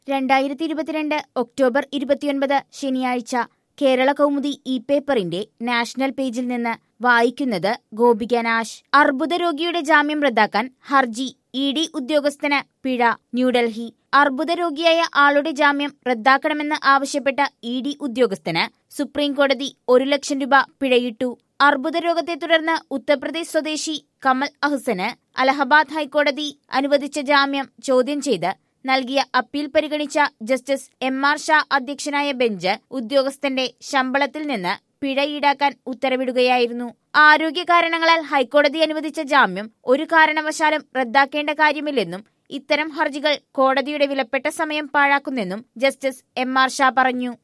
രണ്ടായിരത്തി ഇരുപത്തിരണ്ട് ഒക്ടോബർ ഇരുപത്തിയൊൻപത് ശനിയാഴ്ച കേരള കൗമുദി ഇ പേപ്പറിന്റെ നാഷണൽ പേജിൽ നിന്ന് വായിക്കുന്നത് ഗോപിക നാശ് അർബുദ രോഗിയുടെ ജാമ്യം റദ്ദാക്കാൻ ഹർജി ഇ ഡി ഉദ്യോഗസ്ഥന് പിഴ ന്യൂഡൽഹി അർബുദ രോഗിയായ ആളുടെ ജാമ്യം റദ്ദാക്കണമെന്ന് ആവശ്യപ്പെട്ട ഇ ഡി ഉദ്യോഗസ്ഥന് സുപ്രീം കോടതി ഒരു ലക്ഷം രൂപ പിഴയിട്ടു അർബുദ രോഗത്തെ തുടർന്ന് ഉത്തർപ്രദേശ് സ്വദേശി കമൽ അഹ്സന് അലഹബാദ് ഹൈക്കോടതി അനുവദിച്ച ജാമ്യം ചോദ്യം ചെയ്ത് നൽകിയ അപ്പീൽ പരിഗണിച്ച ജസ്റ്റിസ് എം ആർ ഷാ അധ്യക്ഷനായ ബെഞ്ച് ഉദ്യോഗസ്ഥന്റെ ശമ്പളത്തിൽ നിന്ന് പിഴ ഈടാക്കാൻ ഉത്തരവിടുകയായിരുന്നു ആരോഗ്യ കാരണങ്ങളാൽ ഹൈക്കോടതി അനുവദിച്ച ജാമ്യം ഒരു കാരണവശാലും റദ്ദാക്കേണ്ട കാര്യമില്ലെന്നും ഇത്തരം ഹർജികൾ കോടതിയുടെ വിലപ്പെട്ട സമയം പാഴാക്കുന്നെന്നും ജസ്റ്റിസ് എം ആർ ഷാ പറഞ്ഞു